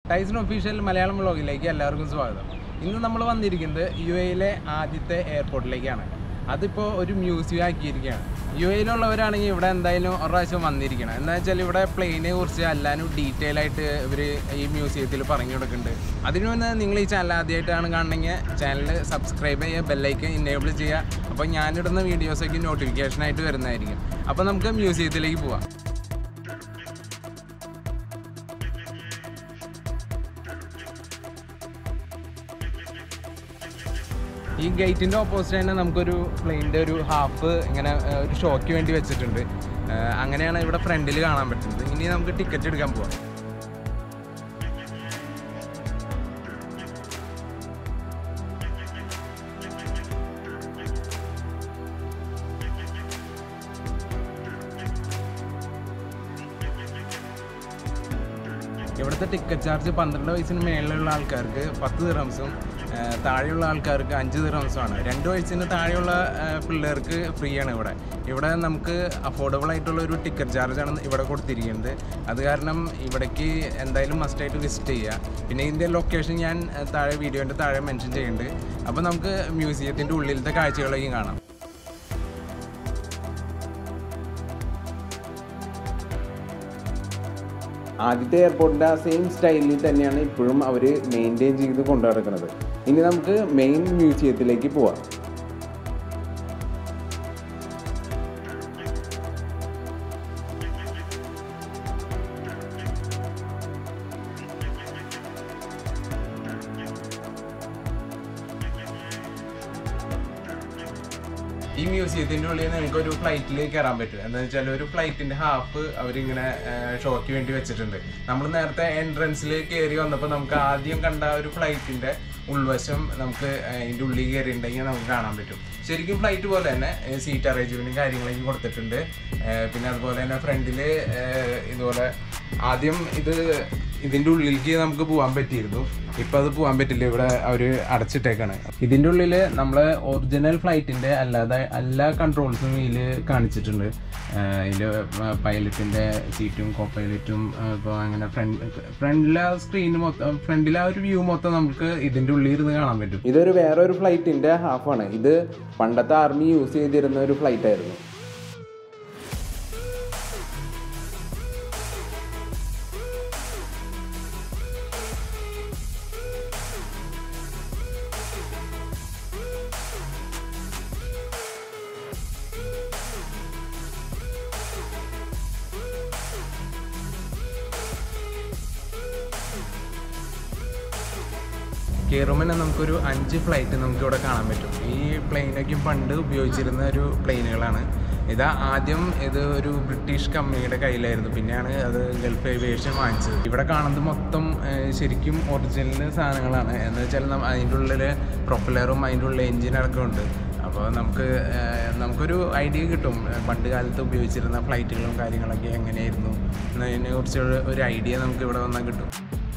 Tyson official Malayalam വ്ളോഗിലേക്ക് എല്ലാവർക്കും സ്വാഗതം ഇന്ന് നമ്മൾ വന്നിരിക്കുന്നത് യു എയിലെ ആദ്യത്തെ എയർപോർട്ടിലേക്കാണ് അതിപ്പോൾ ഒരു മ്യൂസിയം ആക്കിയിരിക്കുകയാണ് യു എയിലുള്ളവരാണെങ്കിൽ ഇവിടെ എന്തായാലും ഒരു പ്രാവശ്യം വന്നിരിക്കണം എന്താ വെച്ചാൽ ഇവിടെ പ്ലെയിനെ കുറിച്ച് എല്ലാവരും ഡീറ്റെയിൽ ആയിട്ട് ഇവർ ഈ മ്യൂസിയത്തിൽ പറഞ്ഞു കൊടുക്കുന്നുണ്ട് അതിനു മുന്നേ നിങ്ങൾ ഈ ചാനൽ ആദ്യമായിട്ടാണ് കാണണമെങ്കിൽ ചാനൽ സബ്സ്ക്രൈബ് ചെയ്യുക ബെല്ലൈക്കൻ ഇന്നേബിൾ ചെയ്യുക അപ്പോൾ ഞാനിടുന്ന വീഡിയോസൊക്കെ നോട്ടിഫിക്കേഷനായിട്ട് വരുന്നതായിരിക്കും അപ്പോൾ നമുക്ക് മ്യൂസിയത്തിലേക്ക് പോവാം ഈ ഗേറ്റിന്റെ ഓപ്പോസിറ്റ് തന്നെ നമുക്കൊരു പ്ലെയിനിന്റെ ഒരു ഹാഫ് ഇങ്ങനെ ഏഹ്, ഒരു ഷോയ്ക്ക് വേണ്ടി വെച്ചിട്ടുണ്ട് ഏഹ്, അങ്ങനെയാണ് ഇവിടെ ഫ്രണ്ടിൽ കാണാൻ പറ്റുന്നത് ഇനി നമുക്ക് ടിക്കറ്റ് എടുക്കാൻ പോവാം ഇവിടുത്തെ ടിക്കറ്റ് ചാർജ് പന്ത്രണ്ട് വയസ്സിന് മേളിലുള്ള ആൾക്കാർക്ക് പത്ത് ദിറംസും താഴെയുള്ള ആൾക്കാർക്ക് അഞ്ച് ദിറംസുമാണ് രണ്ട് വയസ്സിന് താഴെയുള്ള ആ, പിള്ളേർക്ക് ഫ്രീ ആണ് ഇവിടെ ഇവിടെ നമുക്ക് അഫോർഡബിൾ ആയിട്ടുള്ള ഒരു ടിക്കറ്റ് ചാർജാണ് ഇവിടെ കൊടുത്തിരിക്കുന്നത് അത് കാരണം ഇവിടേക്ക് എന്തായാലും മസ്റ്റായിട്ട് വിസിറ്റ് ചെയ്യുക പിന്നെ ഇതിൻ്റെ ലൊക്കേഷൻ ഞാൻ ആ, താഴെ വീഡിയോൻ്റെ താഴെ മെൻഷൻ ചെയ്യുന്നുണ്ട് അപ്പോൾ നമുക്ക് മ്യൂസിയത്തിൻ്റെ ഉള്ളിലത്തെ കാഴ്ചകളേക്കും കാണാം ആദ്യത്തെ എയർപോർട്ടിൻ്റെ ആ സെയിം സ്റ്റൈലിൽ തന്നെയാണ് ഇപ്പോഴും അവർ മെയിൻറ്റെയിൻ ചെയ്ത് കൊണ്ടു നടക്കുന്നത് ഇനി നമുക്ക് മെയിൻ മ്യൂസിയത്തിലേക്ക് പോവാം ഈ മ്യൂസിയത്തിന്റെ ഉള്ളിൽ നിങ്ങൾക്ക് ഒരു ഫ്ലൈറ്റിൽ കയറാൻ പറ്റും എന്താ വെച്ചാൽ ഒരു ഫ്ലൈറ്റിന്റെ ഹാഫ് അവരിങ്ങനെ ഷോയ്ക്ക് വേണ്ടി വെച്ചിട്ടുണ്ട് നമ്മൾ നേരത്തെ എൻട്രൻസിൽ കയറി വന്നപ്പോൾ നമുക്ക് ആദ്യം കണ്ട ആ ഒരു ഫ്ലൈറ്റിന്റെ ഉൾവശം നമുക്ക് അതിന്റെ ഉള്ളിൽ കയറിയിട്ടുണ്ടെങ്കിൽ നമുക്ക് കാണാൻ പറ്റും ശരിക്കും ഫ്ലൈറ്റ് പോലെ തന്നെ സീറ്റ് അറേഞ്ച്മെന്റും കാര്യങ്ങളൊക്കെ കൊടുത്തിട്ടുണ്ട് ഏഹ് പിന്നെ അതുപോലെ തന്നെ ഫ്രണ്ടിൽ ഇതുപോലെ ആദ്യം ഇത് ഇതിന്റെ ഉള്ളിലേക്ക് നമുക്ക് പോകാൻ പറ്റിയിരുന്നു ഇപ്പൊ അത് പോകാൻ പറ്റില്ല ഇവിടെ അവര് അടച്ചിട്ടേക്കാണ് ഇതിന്റെ ഉള്ളില് നമ്മളെ ഒറിജിനൽ ഫ്ലൈറ്റിന്റെ അല്ലാതെ എല്ലാ കൺട്രോൾസും ഇതില് കാണിച്ചിട്ടുണ്ട് ആഹ് ഇതില് പൈലറ്റിന്റെ സീറ്റും കോ പൈലറ്റും ഇപ്പോൾ അങ്ങനെ ഫ്രണ്ട് ഫ്രണ്ടിലെ സ്ക്രീൻ മൊത്തം ഫ്രണ്ടിലെ ആ ഒരു വ്യൂ മൊത്തം നമുക്ക് ഇതിന്റെ ഉള്ളിൽ ഇരുന്ന് കാണാൻ പറ്റും ഇതൊരു വേറെ ഒരു ഫ്ലൈറ്റിന്റെ ഹാഫാണ് ഇത് പണ്ടത്തെ ആർമി യൂസ് ചെയ്തിരുന്ന ഒരു ഫ്ലൈറ്റ് ആയിരുന്നു കയറുമ്പോൾ തന്നെ നമുക്കൊരു അഞ്ച് ഫ്ലൈറ്റ് നമുക്ക് ഇവിടെ കാണാൻ പറ്റും ഈ പ്ലെയിനൊക്കെ പണ്ട് ഉപയോഗിച്ചിരുന്ന ഒരു പ്ലെയിനുകളാണ് ഇതാ ആദ്യം ഇത് ഒരു ബ്രിട്ടീഷ് കമ്പനിയുടെ കയ്യിലായിരുന്നു പിന്നെയാണ് അത് ഗൾഫ് ഏവിയേഷൻ വാങ്ങിച്ചത് ഇവിടെ കാണുന്നത് മൊത്തം ഏഹ്, ശരിക്കും ഒറിജിനൽ സാധനങ്ങളാണ് എന്ന് വെച്ചാൽ നം- അതിൻ്റെ ഉള്ളിൽ പ്രൊപ്പലറും അതിൻ്റെ ഉള്ളിൽ എഞ്ചിനടക്കം ഉണ്ട് അപ്പോൾ നമുക്ക് ഏഹ്, നമുക്കൊരു ഐഡിയ കിട്ടും ഏഹ്, പണ്ട് കാലത്ത് ഉപയോഗിച്ചിരുന്ന ഫ്ലൈറ്റുകളും കാര്യങ്ങളൊക്കെ എങ്ങനെയായിരുന്നു എന്നതിനെ കുറിച്ച് ഒരു ഐഡിയ നമുക്ക് ഇവിടെ വന്നാൽ കിട്ടും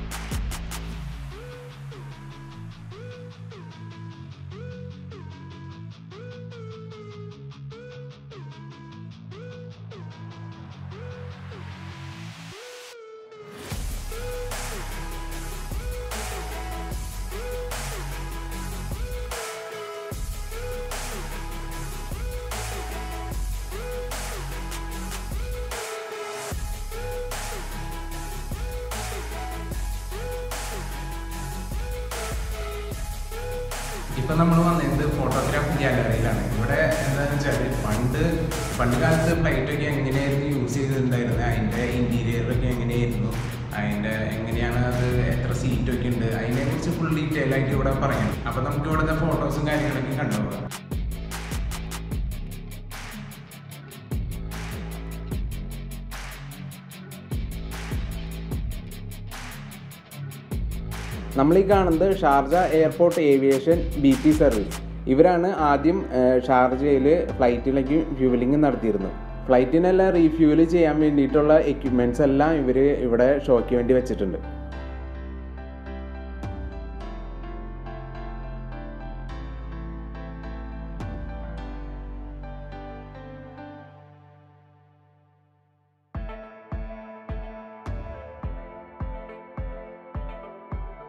ഇപ്പൊ നമ്മൾ വന്നത് ഫോട്ടോഗ്രാഫി ഗാലറിയിലാണ് ഇവിടെ എന്താണെന്ന് വെച്ചാൽ പണ്ട് പണ്ട് കാലത്ത് ഫ്ലൈറ്റ് ഒക്കെ എങ്ങനെയായിരുന്നു യൂസ് ചെയ്തിട്ടുണ്ടായിരുന്നത് അതിന്റെ ഇന്റീരിയർ ഒക്കെ എങ്ങനെയായിരുന്നു അതിന്റെ എങ്ങനെയാണ് അത് എത്ര സീറ്റ് ഒക്കെ ഉണ്ട് അതിനെ കുറിച്ച് ഫുൾ ഡീറ്റെയിൽ ആയിട്ട് ഇവിടെ പറയണം അപ്പൊ നമുക്ക് ഇവിടുത്തെ ഫോട്ടോസും കാര്യങ്ങളൊക്കെ കണ്ടുപോകാം നമ്മൾ ഈ കാണുന്നത് Sharjah airport aviation B P service ഇവരാണ് ആദ്യം ഏഹ്, ഷാർജയിൽ ഫ്ലൈറ്റിലേക്ക് ഫ്യൂവലിംഗ് നടത്തിയിരുന്നത് ഫ്ലൈറ്റിനെല്ലാം റീഫ്യൂവൽ ചെയ്യാൻ വേണ്ടിയിട്ടുള്ള എക്യുപ്മെൻറ്റ്സ് എല്ലാം ഇവർ ഇവിടെ ഷോയ്ക്ക് വേണ്ടി വെച്ചിട്ടുണ്ട്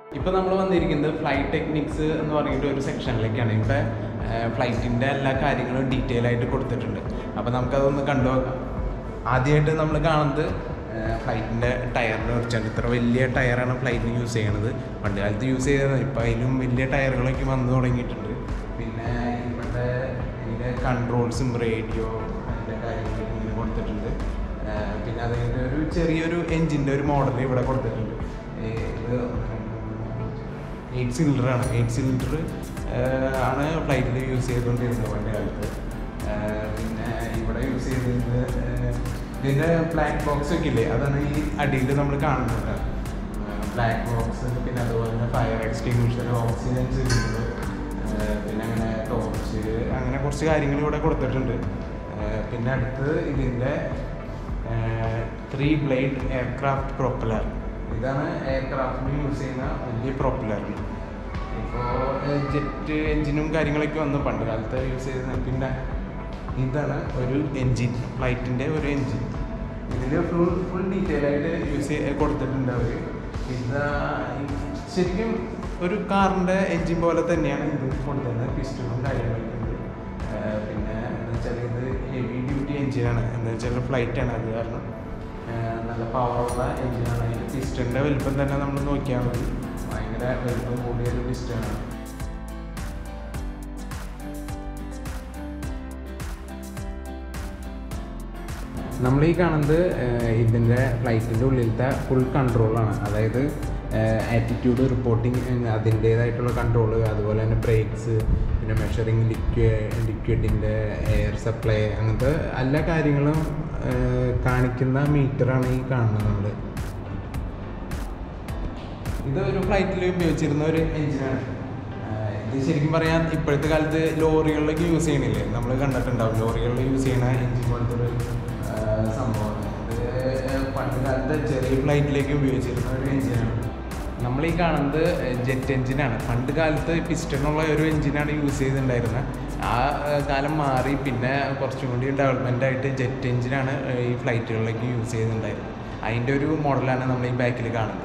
ഇപ്പോൾ നമ്മൾ വന്നിരിക്കുന്നത് ഫ്ലൈറ്റ് ടെക്നിക്സ് എന്ന് പറഞ്ഞിട്ട് ഒരു സെക്ഷനിലേക്കാണ് ഇവിടെ ഫ്ലൈറ്റിൻ്റെ എല്ലാ കാര്യങ്ങളും ഡീറ്റെയിൽ ആയിട്ട് കൊടുത്തിട്ടുണ്ട് അപ്പോൾ നമുക്കതൊന്ന് കണ്ടു നോക്കാം ആദ്യമായിട്ട് നമ്മൾ കാണുന്നത് ഫ്ലൈറ്റിൻ്റെ ടയറിനെ കുറിച്ചാണ് ഇത്ര വലിയ ടയറാണ് ഫ്ലൈറ്റിന് യൂസ് ചെയ്യണത് പണ്ട് കാലത്ത് യൂസ് ചെയ്തത് ഇപ്പോൾ അതിലും വലിയ ടയറുകളൊക്കെ വന്നു തുടങ്ങിയിട്ടുണ്ട് പിന്നെ ഇവിടെ ഇതിൻ്റെ കൺട്രോൾസും റേഡിയോ അതിൻ്റെ കാര്യങ്ങളൊക്കെ ഇങ്ങനെ കൊടുത്തിട്ടുണ്ട് ആ, പിന്നെ അതിൻ്റെ ഒരു ചെറിയൊരു എൻജിൻ്റെ ഒരു മോഡൽ ഇവിടെ കൊടുത്തിട്ടുണ്ട് ഈ ഇത് എയ്റ്റ് സിലിണ്ടറാണ് എയ്റ്റ് സിലിണ്ടർ ആണ് ഫ്ലൈറ്റിൽ യൂസ് ചെയ്തുകൊണ്ടിരുന്നത് പണ്ട് കാലത്ത് ആ, പിന്നെ ഇവിടെ യൂസ് ചെയ്തിരുന്നത് ആ, ഇതിൻ്റെ ബ്ലാക്ക് ബോക്സ് ഒക്കെ ഇല്ലേ അതാണ് ഈ അടിയിൽ നമ്മൾ കാണുന്നത് ബ്ലാക്ക് ബോക്സ് പിന്നെ അതുപോലെ തന്നെ ഫയർ എക്സ്റ്റിങ്വിഷർ ഓക്സിജൻ സിലിണ്ടർ പിന്നെ അങ്ങനെ ടോർച്ച് അങ്ങനെ കുറച്ച് കാര്യങ്ങൾ ഇവിടെ കൊടുത്തിട്ടുണ്ട് ആ, പിന്നെ അടുത്ത് ഇതിൻ്റെ ത്രീ ബ്ലേഡ് എയർക്രാഫ്റ്റ് പ്രൊപ്പലർ ഇതാണ് എയർക്രാഫ്റ്റിന് യൂസ് ചെയ്യുന്ന വലിയ പ്രൊപ്പലർ ഇപ്പോൾ ജെറ്റ് എൻജിനും കാര്യങ്ങളൊക്കെ വന്നു പണ്ട് കാലത്ത് യൂസ് ചെയ്തിരുന്ന പിന്നെ ഇതാണ് ഒരു എൻജിൻ ഫ്ലൈറ്റിൻ്റെ ഒരു എൻജിൻ ഇതിൽ ഫുൾ ഫുൾ ഡീറ്റെയിൽ ആയിട്ട് യൂസ് ചെയ്ത് കൊടുത്തിട്ടുണ്ട് അവർ ഇത് ശരിക്കും ഒരു കാറിൻ്റെ എൻജിൻ പോലെ തന്നെയാണ് ഇത് കൊടുത്തിരുന്നത് പിസ്റ്റണും കാര്യങ്ങളൊക്കെ ഉണ്ട് ആ, പിന്നെ എന്ന് വെച്ചാൽ ഇത് ഹെവി ഡ്യൂട്ടി എൻജിനാണ് എന്ന് വെച്ചാൽ ഫ്ലൈറ്റാണ് അത് കാരണം ആ, നല്ല പവറുള്ള എൻജിനാണ് അതിൻ്റെ പിസ്റ്റൻ്റെ വലുപ്പം തന്നെ നമ്മൾ നോക്കിയാൽ മതി ഭയങ്കര വലുപ്പം കൂടിയൊരു പിസ്റ്റനാണ് നമ്മൾ ഈ കാണുന്നത് ഇതിൻ്റെ ഫ്ലൈറ്റിൻ്റെ ഉള്ളിലത്തെ ഫുൾ കൺട്രോളാണ് അതായത് ആറ്റിറ്റ്യൂഡ് റിപ്പോർട്ടിങ് അതിൻ്റേതായിട്ടുള്ള കൺട്രോൾ അതുപോലെ തന്നെ ബ്രേക്സ് പിന്നെ മെഷറിങ് ലിക്വ ലിക്വിഡിൻ്റെ എയർ സപ്ലൈ അങ്ങനത്തെ എല്ലാ കാര്യങ്ങളും ഏഹ്, കാണിക്കുന്ന മീറ്ററാണ് ഈ കാണുന്നത് നമ്മൾ ഇത് ഒരു ഫ്ലൈറ്റിൽ ഉപയോഗിച്ചിരുന്ന ഒരു എഞ്ചിനാണ് ഇത് ശരിക്കും പറയാൻ ഇപ്പോഴത്തെ കാലത്ത് ലോറികളിലൊക്കെ യൂസ് ചെയ്യണില്ലേ നമ്മൾ കണ്ടിട്ടുണ്ടാവും ലോറികളിൽ യൂസ് ചെയ്യണ എഞ്ചിൻ പോലത്തെ ഒരു ആ, സംഭവമാണ് ഇത് പണ്ട് കാലത്ത് ചെറിയ ഫ്ലൈറ്റിലേക്ക് ഉപയോഗിച്ചിരുന്ന ഒരു എഞ്ചിനാണ് നമ്മൾ ഈ കാണുന്നത് ജെറ്റ് എഞ്ചിനാണ് പണ്ട് കാലത്ത് പിസ്റ്റണുള്ള ഒരു എഞ്ചിനാണ് യൂസ് ചെയ്തിട്ടുണ്ടായിരുന്നത് ആ ആ, കാലം മാറി പിന്നെ കുറച്ചും കൂടി ഡെവലപ്മെൻ്റ് ആയിട്ട് ജെറ്റ് എഞ്ചിനാണ് ഈ ഫ്ലൈറ്റുകളിലേക്ക് യൂസ് ചെയ്തിട്ടുണ്ടായിരുന്നത് അതിൻ്റെ ഒരു മോഡലാണ് നമ്മൾ ഈ ബാക്കിൽ കാണുന്നത്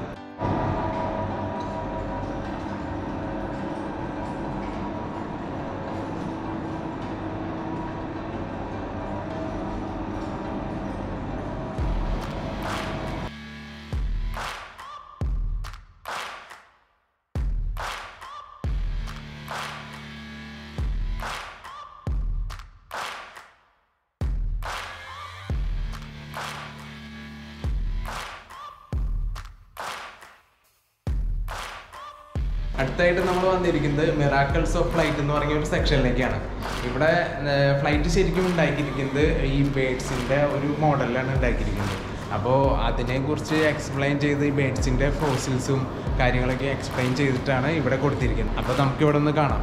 അടുത്തായിട്ട് നമ്മൾ വന്നിരിക്കുന്നത് മിറാക്കിൾസ് ഓഫ് ഫ്ലൈറ്റ് എന്ന് പറഞ്ഞ ഒരു സെക്ഷനിലേക്കാണ് ഇവിടെ ഫ്ലൈറ്റ് ശരിക്കും ഉണ്ടാക്കിയിരിക്കുന്നത് ഈ ബേഡ്സിൻ്റെ ഒരു മോഡലിലാണ് ഉണ്ടാക്കിയിരിക്കുന്നത് അപ്പോൾ അതിനെക്കുറിച്ച് എക്സ്പ്ലെയിൻ ചെയ്ത് ഈ ബേഡ്സിൻ്റെ ഫോസിൽസും കാര്യങ്ങളൊക്കെ എക്സ്പ്ലെയിൻ ചെയ്തിട്ടാണ് ഇവിടെ കൊടുത്തിരിക്കുന്നത് അപ്പോൾ നമുക്ക് ഇവിടെ ഒന്ന് കാണാം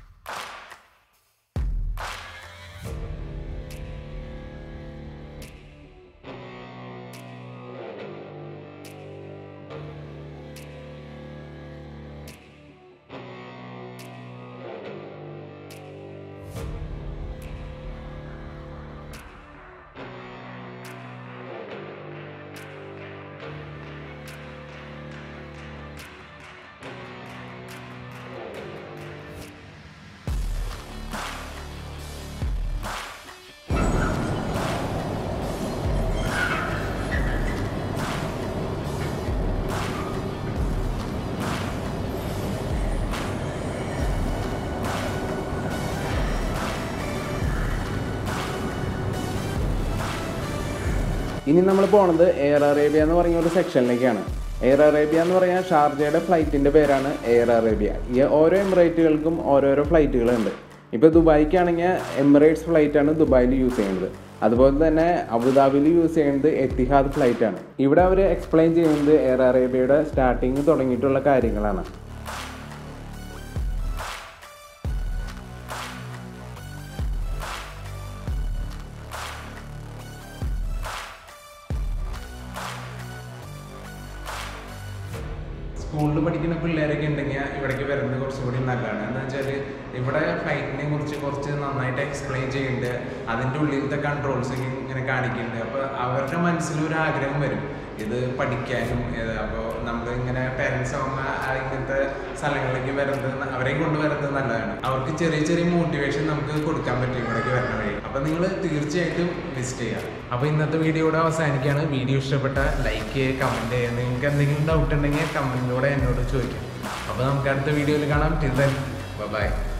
ഇനി നമ്മൾ പോണത് എയർ അറേബ്യ എന്ന് പറഞ്ഞ ഒരു സെക്ഷനിലേക്കാണ് എയർ അറേബ്യ എന്ന് പറഞ്ഞാൽ ഷാർജയുടെ ഫ്ലൈറ്റിൻ്റെ പേരാണ് എയർ അറേബ്യ ഈ ഓരോ എമിറേറ്റുകൾക്കും ഓരോരോ ഫ്ലൈറ്റുകളുണ്ട് ഇപ്പോൾ ദുബായിക്കാണെങ്കിൽ എമിറേറ്റ്സ് ഫ്ലൈറ്റാണ് ദുബായിൽ യൂസ് ചെയ്യുന്നത് അതുപോലെ തന്നെ അബുദാബിയിൽ യൂസ് ചെയ്യുന്നത് എത്തിഹാദ് ഫ്ലൈറ്റാണ് ഇവിടെ അവർ എക്സ്പ്ലെയിൻ ചെയ്യുന്നത് എയർ അറേബ്യയുടെ സ്റ്റാർട്ടിങ് തുടങ്ങിയിട്ടുള്ള കാര്യങ്ങളാണ് സ്കൂളിൽ പഠിക്കുന്ന പിള്ളേരൊക്കെ ഉണ്ടെങ്കിൽ ഇവിടേക്ക് വരുന്നത് കുറച്ചുകൂടി നല്ലതാണ് എന്താ വെച്ചാൽ ഇവിടെ ഫ്ലൈറ്റിനെ കുറിച്ച് കുറച്ച് നന്നായിട്ട് എക്സ്പ്ലെയിൻ ചെയ്യുന്നുണ്ട് അതിൻ്റെ ഉള്ളിലത്തെ കൺട്രോൾസ് ഇങ്ങനെ കാണിക്കുന്നുണ്ട് അപ്പോൾ അവരുടെ മനസ്സിൽ ഒരു ആഗ്രഹം വരും ഇത് പഠിക്കാനും അപ്പോൾ നമ്മൾ ഇങ്ങനെ പാരൻസ് ആവുമ്പോൾ ഇങ്ങനത്തെ സ്ഥലങ്ങളിലേക്ക് വരുന്നത് അവരെയും കൊണ്ട് വരുന്നത് നല്ലതാണ് അവർക്ക് ചെറിയ ചെറിയ മോട്ടിവേഷൻ നമുക്ക് കൊടുക്കാൻ പറ്റും ഇവിടേക്ക് വരണ വഴി അപ്പോൾ നിങ്ങൾ തീർച്ചയായിട്ടും വിസിറ്റ് ചെയ്യുക അപ്പോൾ ഇന്നത്തെ വീഡിയോ ഇവിടെ അവസാനിക്കുകയാണ് വീഡിയോ ഇഷ്ടപ്പെട്ട ലൈക്ക് ചെയ്യുക കമൻറ്റ് ചെയ്യുക നിങ്ങൾക്ക് എന്തെങ്കിലും ഡൗട്ട് ഉണ്ടെങ്കിൽ കമൻറ്റിലൂടെ എന്നോട് ചോദിക്കാം അപ്പോൾ നമുക്ക് അടുത്ത വീഡിയോയിൽ കാണാം ടിൽ ദെൻ ബൈ